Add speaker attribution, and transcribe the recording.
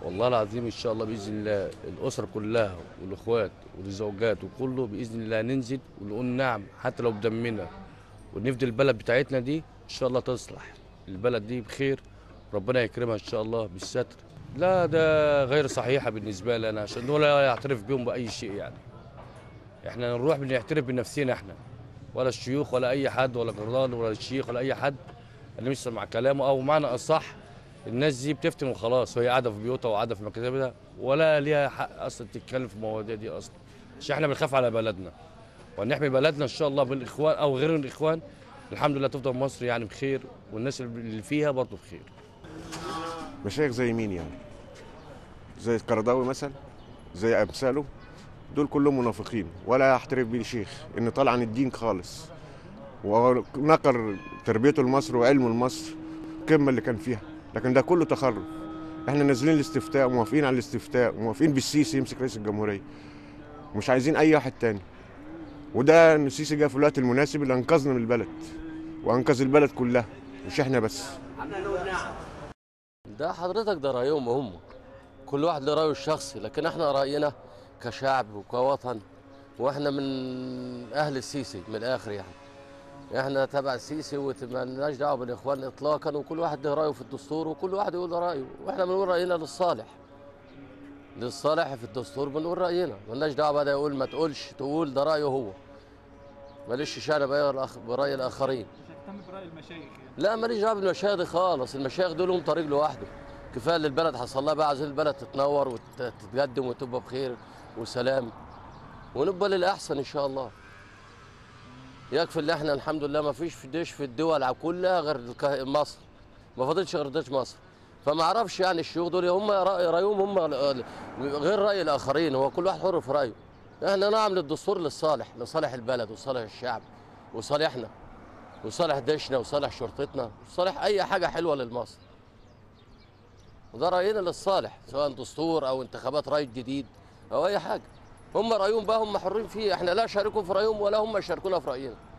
Speaker 1: والله العظيم ان شاء الله باذن الله الاسره كلها والاخوات والزوجات وكله باذن الله ننزل ونقول نعم حتى لو بدمنا ونفدي البلد بتاعتنا دي ان شاء الله تصلح البلد دي بخير ربنا يكرمها ان شاء الله بالستر لا ده غير صحيحه بالنسبه لي انا عشان ولا يعترف بهم باي شيء يعني احنا نروح بنعترف بنفسنا احنا ولا الشيوخ ولا اي حد ولا جرال ولا الشيخ ولا اي حد اللي مش مع كلامه او معنى اصح الناس دي بتفتن وخلاص وهي قاعده في بيوتها وقاعده في مكاتبها ولا ليها حق اصلا تتكلم في المواضيع دي اصلا عشان احنا بنخاف على بلدنا ونحمي بلدنا ان شاء الله بالاخوان او غير الاخوان الحمد لله تفضل مصر يعني بخير والناس اللي فيها برضه بخير
Speaker 2: مشايخ زي مين يعني زي القرضاوي مثلا زي امثاله دول كلهم منافقين ولا يحترف بيه شيخ ان طالع عن الدين خالص ونقر تربيته لمصر وعلمه لمصر القمه اللي كان فيها لكن ده كله تخرف احنا نازلين الاستفتاء وموافقين على الاستفتاء وموافقين بالسيسي يمسك رئيس الجمهوريه مش عايزين اي واحد تاني وده ان السيسي جه في الوقت المناسب اللي انقذنا من البلد وانقذ البلد كلها مش احنا بس
Speaker 3: ده حضرتك ده رايهم هم كل واحد له رايه الشخصي لكن احنا راينا كشعب وكوطن واحنا من اهل السيسي من الاخر يعني احنا تبع السيسي ومالناش دعوه بالاخوان اطلاقا وكل واحد له رايه في الدستور وكل واحد يقول رايه واحنا بنقول راينا للصالح للصالح في الدستور بنقول راينا مالناش دعوه بقى ده يقول ما تقولش تقول ده رايه هو ماليش شأن بقى براي الاخرين
Speaker 4: مش هتهتم براي المشايخ يعني
Speaker 3: لا ماليش دعوه بالمشايخ دي خالص المشايخ دول لهم طريق لوحده كفايه اللي البلد حصل لها بقى عايزين البلد تتنور وتتقدم وتبقى بخير وسلام ونبقى للاحسن ان شاء الله يكفي اللي احنا الحمد لله ما فيش في ديش في الدول كلها غير الك- مصر ما فاضلش غير ديش مصر فما اعرفش يعني الشيوخ دول هم رأي رايهم هم غير راي الاخرين هو كل واحد حر في رايه احنا نعمل الدستور للصالح لصالح البلد وصالح الشعب وصالحنا وصالح ديشنا وصالح شرطتنا وصالح اي حاجه حلوه للمصر وده راينا للصالح سواء دستور او انتخابات راي جديد او اي حاجه هم رايهم بقى هم حرين فيه احنا لا شاركهم في رايهم ولا هم يشاركونا في راينا